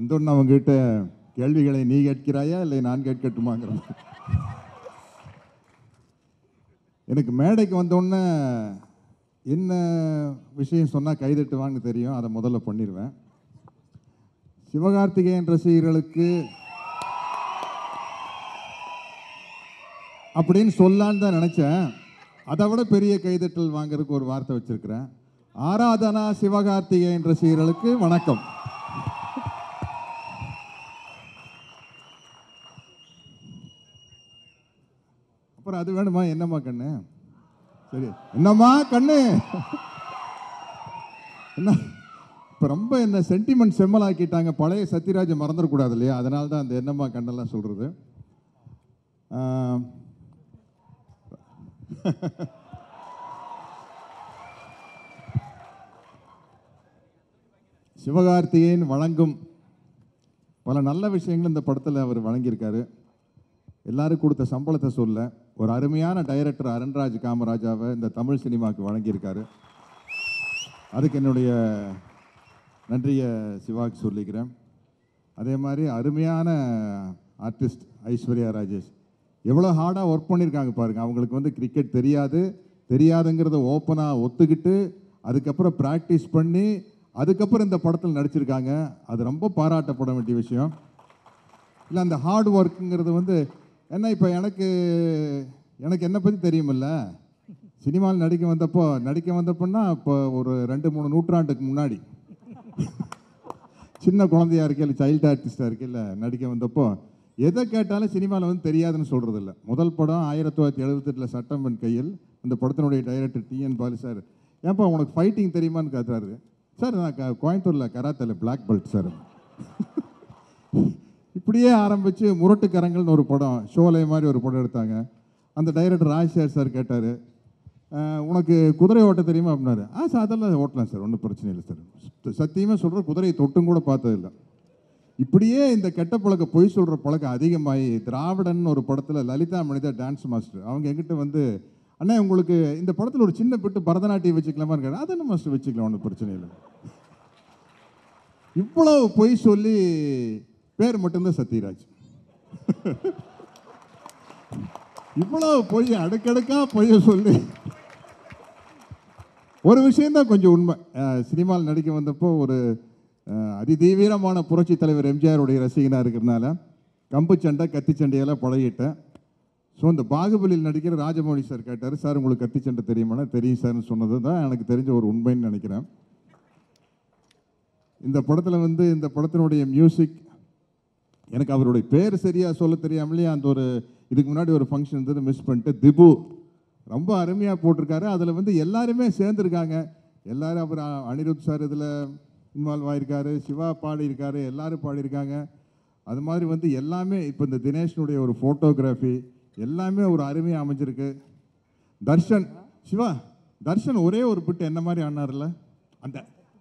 வந்தோடனே அவங்ககிட்ட கேள்விகளை நீ கேட்கிறாயா இல்லை நான் கேட்கட்டுமாங்கிற மாதிரி. எனக்கு மேடைக்கு வந்தோடனே என்ன விஷயம் சொன்னால் கைதட்டுவான்னு தெரியும் அதை முதல்ல பண்ணிடுவேன் சிவகார்த்திகேயன் ரசிகர்களுக்கு அப்படின்னு சொல்லான்னு தான் நினச்சேன் அதை விட பெரிய கைதட்டல் வாங்குறதுக்கு ஒரு வார்த்தை வச்சிருக்கிறேன் ஆராதனா சிவகார்த்திகேயன் ரசிகர்களுக்கு வணக்கம் அப்புறம் அது வேணுமா என்னம்மா கண்ணு சரி என்னம்மா கண்ணு என்ன இப்போ ரொம்ப என்ன சென்டிமெண்ட் செம்மலாக்கிட்டாங்க பழைய சத்யராஜ் மறந்துடக்கூடாது இல்லையா அதனால தான் அந்த என்னம்மா கண்ணெல்லாம் சொல்கிறது சிவகார்த்திகேயன் வழங்கும் பல நல்ல விஷயங்கள் இந்த படத்தில் அவர் வழங்கியிருக்காரு எல்லாரும் கொடுத்த சம்பளத்தை சொல்ல ஒரு அருமையான டைரக்டர் அருண்ராஜ் காமராஜாவை இந்த தமிழ் சினிமாவுக்கு வழங்கியிருக்காரு அதுக்கு என்னுடைய நன்றியை சிவாக்கு சொல்லிக்கிறேன் அதே மாதிரி அருமையான ஆர்டிஸ்ட் ஐஸ்வர்யா ராஜேஷ் எவ்வளோ ஹார்டாக ஒர்க் பண்ணியிருக்காங்க பாருங்க அவங்களுக்கு வந்து கிரிக்கெட் தெரியாது தெரியாதுங்கிறத ஓப்பனாக ஒத்துக்கிட்டு அதுக்கப்புறம் ப்ராக்டிஸ் பண்ணி அதுக்கப்புறம் இந்த படத்தில் நடிச்சிருக்காங்க அது ரொம்ப பாராட்டப்பட வேண்டிய விஷயம் இல்லை அந்த ஹார்ட் ஒர்க்குங்கிறது வந்து என்ன இப்போ எனக்கு எனக்கு என்னை பற்றி தெரியுமில்ல சினிமாவில் நடிக்க வந்தப்போ நடிக்க வந்தப்போன்னா இப்போ ஒரு ரெண்டு மூணு நூற்றாண்டுக்கு முன்னாடி சின்ன குழந்தையா இருக்கையில் சைல்டு ஆர்டிஸ்டாக இருக்கையில் நடிக்க வந்தப்போ எதை கேட்டாலும் சினிமாவில் வந்து தெரியாதுன்னு சொல்கிறது இல்லை முதல் படம் ஆயிரத்தி தொள்ளாயிரத்தி எழுபத்தெட்டில் சட்டம்பன் கையில் அந்த படத்தினுடைய டைரக்டர் டிஎன் பாலு சார் ஏன்பா உனக்கு ஃபைட்டிங் தெரியுமான்னு கேட்டாரு சார் நான் க- கோயம்புத்தூரில் கராத்தில் பிளாக் பெல்ட் சார் இப்படியே ஆரம்பித்து முரட்டுக்கரங்கள்னு ஒரு படம் ஷோலை மாதிரி ஒரு படம் எடுத்தாங்க அந்த டைரக்டர் ராஜ்சேகர் சார் கேட்டார் உனக்கு குதிரை ஓட்ட தெரியுமா அப்படின்னாரு ஆ சார் அதெல்லாம் ஓட்டலாம் சார் ஒன்றும் பிரச்சனை இல்லை சார் சத்தியமாக சொல்கிற குதிரையை தொட்டும் கூட பார்த்ததில்ல இப்படியே இந்த கெட்ட பழக்கம் பொய் சொல்கிற பழக்கம் அதிகமாகி திராவிடன் ஒரு படத்தில் லலிதா மனிதா டான்ஸ் மாஸ்டர் அவங்க எங்கிட்ட வந்து அண்ணா உங்களுக்கு இந்த படத்தில் ஒரு சின்ன பிட்டு பரதநாட்டியம் வச்சுக்கலாமா இருக்காரு அதை என்ன மாஸ்டர் வச்சுக்கலாம் ஒன்றும் பிரச்சனை இல்லை இவ்வளவு பொய் சொல்லி பேர் மட்டும்தான் சத்யராஜ் இவ்வளவு பொய் அடுக்கடுக்கா பொய்ய சொல்லி ஒரு விஷயம்தான் கொஞ்சம் உண்மை அஹ், சினிமாவில் நடிக்க வந்தப்போ ஒரு அஹ், அதிதீவிரமான புரட்சி தலைவர் எம்ஜிஆருடைய ரசிகனாக இருக்கிறதுனால கம்பு சண்டை கத்தி சண்டையெல்லாம் பழகிட்டேன் ஸோ இந்த பாகுபலியில் நடிக்கிற ராஜமௌழி சார் கேட்டார் சார் உங்களுக்கு கத்தி சண்டை தெரியுமானா தெரியும் சார்னு சொன்னது தான் எனக்கு தெரிஞ்ச ஒரு உண்மைன்னு நினைக்கிறேன் இந்த படத்தில் வந்து இந்த படத்தினுடைய மியூசிக் எனக்கு அவருடைய பேர் சரியா சொல்ல தெரியாமலே அந்த ஒரு இதுக்கு முன்னாடி ஒரு ஃபங்க்ஷன் இருந்தது மிஸ் பண்ணிட்டு திபு ரொம்ப அருமையாக போட்டிருக்காரு அதில் வந்து எல்லாருமே சேர்ந்துருக்காங்க எல்லாரும் அவர் அ- அனிருத் சார் இதில் இன்வால்வ் ஆயிருக்காரு சிவா பாடியிருக்காரு எல்லாரும் பாடியிருக்காங்க அது மாதிரி வந்து எல்லாமே இப்போ இந்த தினேஷனுடைய ஒரு ஃபோட்டோகிராஃபி எல்லாமே ஒரு அருமையாக அமைஞ்சிருக்கு தர்ஷன் சிவா தர்ஷன் ஒரே ஒரு பிட்டு என்ன மாதிரி ஆனார்ல அந்த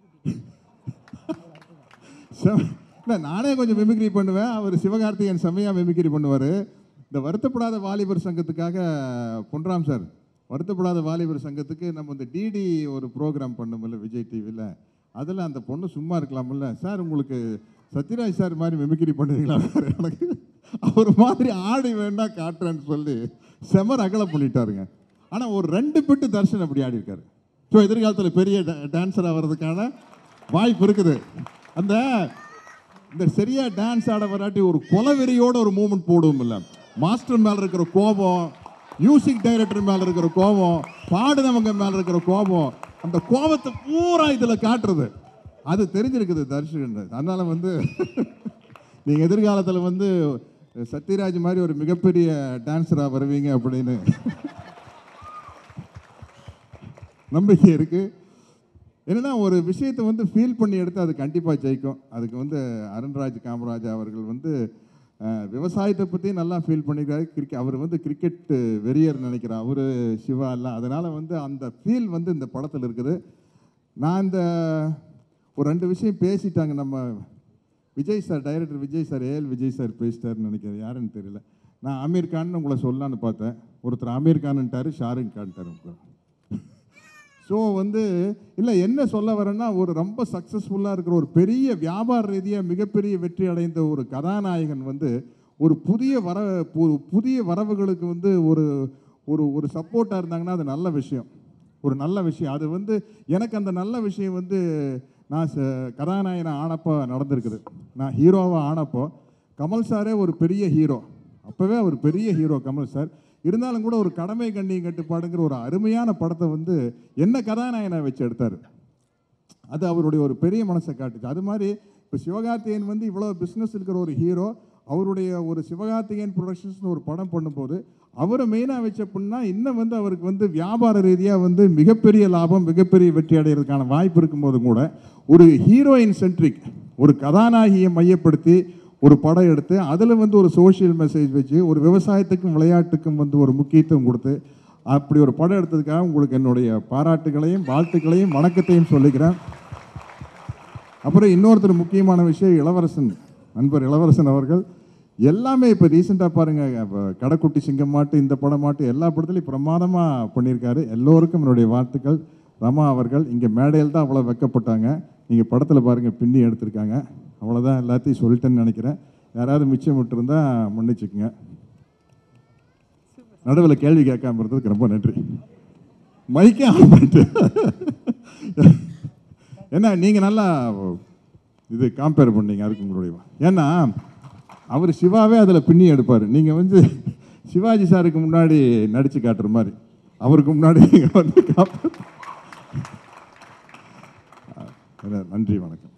செம- இல்ல நானே கொஞ்சம் மிமிக்ரி பண்ணுவேன் அவர் சிவகார்த்திகேயன் செம்மையாக மிமிக்ரி பண்ணுவார் இந்த வருத்தப்படாத வாலிபர் சங்கத்துக்காக பொன்ராம் சார் வருத்தப்படாத வாலிபர் சங்கத்துக்கு நம்ம இந்த டிடி ஒரு ப்ரோக்ராம் பண்ணுமில்ல விஜய் டிவியில் அதில் அந்த பொண்ணு சும்மா இருக்கலாம்ல சார் உங்களுக்கு சத்யராஜ் சார் மாதிரி மிமிக்ரி பண்ணுவீங்களா சார் எனக்கு அவர் மாதிரி ஆடி வேண்டாம் காட்டுறேன்னு சொல்லி செம ரகலை பண்ணிட்டாருங்க ஆனால் ஒரு ரெண்டு பிட்டு தர்ஷன் அப்படி ஆடி இருக்காரு ஸோ எதிர்காலத்தில் பெரிய டான்ஸர் ஆகிறதுக்கான வாய்ப்பு இருக்குது அந்த இந்த சரியா டான்ஸ் ஆட வராட்டி ஒரு கொலவெறியோட ஒரு மூமெண்ட் போடுவோம் இல்ல மாஸ்டர் மேல இருக்கிற கோபம் மியூசிக் டைரக்டர் மேல இருக்கிற கோபம் பாடுனவங்க மேல இருக்கிற கோபம் அந்த கோபத்தை பூரா இதுல காட்டுறது அது தெரிஞ்சிருக்குது தர்ஷன் அதனால வந்து நீங்க எதிர்காலத்துல வந்து சத்யராஜ் மாதிரி ஒரு மிகப்பெரிய டான்ஸரா வருவீங்க அப்படின்னு நம்பிக்கை இருக்கு என்னன்னா ஒரு விஷயத்தை வந்து ஃபீல் பண்ணி எடுத்து அது கண்டிப்பாக ஜெயிக்கும் அதுக்கு வந்து அருண்ராஜ் காமராஜ் அவர்கள் வந்து அஹ், விவசாயத்தை பற்றி நல்லா ஃபீல் பண்ணியிருக்காரு கிரிக்கெட் அவர் வந்து கிரிக்கெட் வெறியர் நினைக்கிறேன் அவர் சிவா எல்லாம் அதனால் வந்து அந்த ஃபீல் வந்து இந்த படத்தில் இருக்குது நான் இந்த ஒரு ரெண்டு விஷயம் பேசிட்டாங்க நம்ம Vijay sir director Vijay sir A L Vijay sir பேசிட்டாருன்னு நினைக்கிறேன் யாருன்னு தெரியல நான் அமீர் கான் உங்களை சொல்லலான்னு பார்த்தேன் ஒருத்தர் அமீர் கான்ட்டாரு ஷாருக் கான்ட்டாரு ஸோ வந்து இல்லை என்ன சொல்ல வரேன்னா ஒரு ரொம்ப சக்ஸஸ்ஃபுல்லாக இருக்கிற ஒரு பெரிய வியாபார ரீதியாக மிகப்பெரிய வெற்றி அடைந்த ஒரு கதாநாயகன் வந்து ஒரு புதிய வர ஒரு புதிய வரவுகளுக்கு வந்து ஒரு ஒரு ஒரு சப்போர்ட்டாக இருந்தாங்கன்னா அது நல்ல விஷயம் ஒரு நல்ல விஷயம் அது வந்து எனக்கு அந்த நல்ல விஷயம் வந்து நான் ச- கதாநாயகனை ஆனப்போ நடந்திருக்குது நான் ஹீரோவாக ஆனப்போ கமல் சாரே ஒரு பெரிய ஹீரோ அப்போவே அவர் பெரிய ஹீரோ கமல் சார் இருந்தாலும் கூட ஒரு கடமை கண்ணியம் கட்டுப்பாடுங்கிற ஒரு அருமையான படத்தை வந்து என்ன கதாநாயகனை வச்சு எடுத்தார் அது அவருடைய ஒரு பெரிய மனசை காட்டுச்சு அது மாதிரி இப்போ சிவகார்த்திகேயன் வந்து இவ்வளோ பிஸ்னஸ் இருக்கிற ஒரு ஹீரோ அவருடைய ஒரு சிவகார்த்திகேயன் ப்ரொடக்ஷன்ஸ்னு ஒரு படம் பண்ணும்போது அவரை மெயினாக வச்சப்படின்னா இன்னும் வந்து அவருக்கு வந்து வியாபார ரீதியாக வந்து மிகப்பெரிய லாபம் மிகப்பெரிய வெற்றி அடைகிறதுக்கான வாய்ப்பு இருக்கும்போது கூட ஒரு ஹீரோயின் சென்ட்ரிக் ஒரு கதாநாயகியை மையப்படுத்தி ஒரு படம் எடுத்து அதில் வந்து ஒரு சோஷியல் மெசேஜ் வச்சு ஒரு விவசாயத்துக்கும் விளையாட்டுக்கும் வந்து ஒரு முக்கியத்துவம் கொடுத்து அப்படி ஒரு படம் எடுத்ததுக்காக உங்களுக்கு என்னுடைய பாராட்டுகளையும் வாழ்த்துக்களையும் வணக்கத்தையும் சொல்லிக்கிறேன் அப்புறம் இன்னொருத்தர் முக்கியமான விஷயம் இளவரசன் நண்பர் இளவரசன் அவர்கள் எல்லாமே இப்போ ரீசெண்டாக பாருங்கள் இப்போ கடைக்குட்டி சிங்கம் மாட்டு இந்த படம் மாட்டு எல்லா படத்துலையும் பிரமாதமாக பண்ணியிருக்காரு எல்லோருக்கும் என்னுடைய வாழ்த்துக்கள் ரமா அவர்கள் இங்கே மேடையில் தான் அவ்வளோ வெக்கப்பட்டாங்க நீங்கள் படத்தில் பாருங்கள் பின்னி எடுத்திருக்காங்க அவ்வளோதான் எல்லாத்தையும் சொல்லிட்டேன்னு நினைக்கிறேன் யாராவது மிச்சம் விட்டுருந்தா மன்னிச்சுக்குங்க நடுவில் கேள்வி கேட்காம இருந்ததுக்கு ரொம்ப நன்றி மைக்கே ஆன் பண்ணிட்டு ஏன்னா நீங்கள் நல்லா இது கம்பேர் பண்ணீங்க அதுக்கு உங்களுடைய ஏன்னா அவர் சிவாவே அதில் பின்னி எடுப்பார் நீங்கள் வந்து சிவாஜி சாருக்கு முன்னாடி நடித்து காட்டுற மாதிரி அவருக்கு முன்னாடி நீங்க வந்து compare- நன்றி வணக்கம்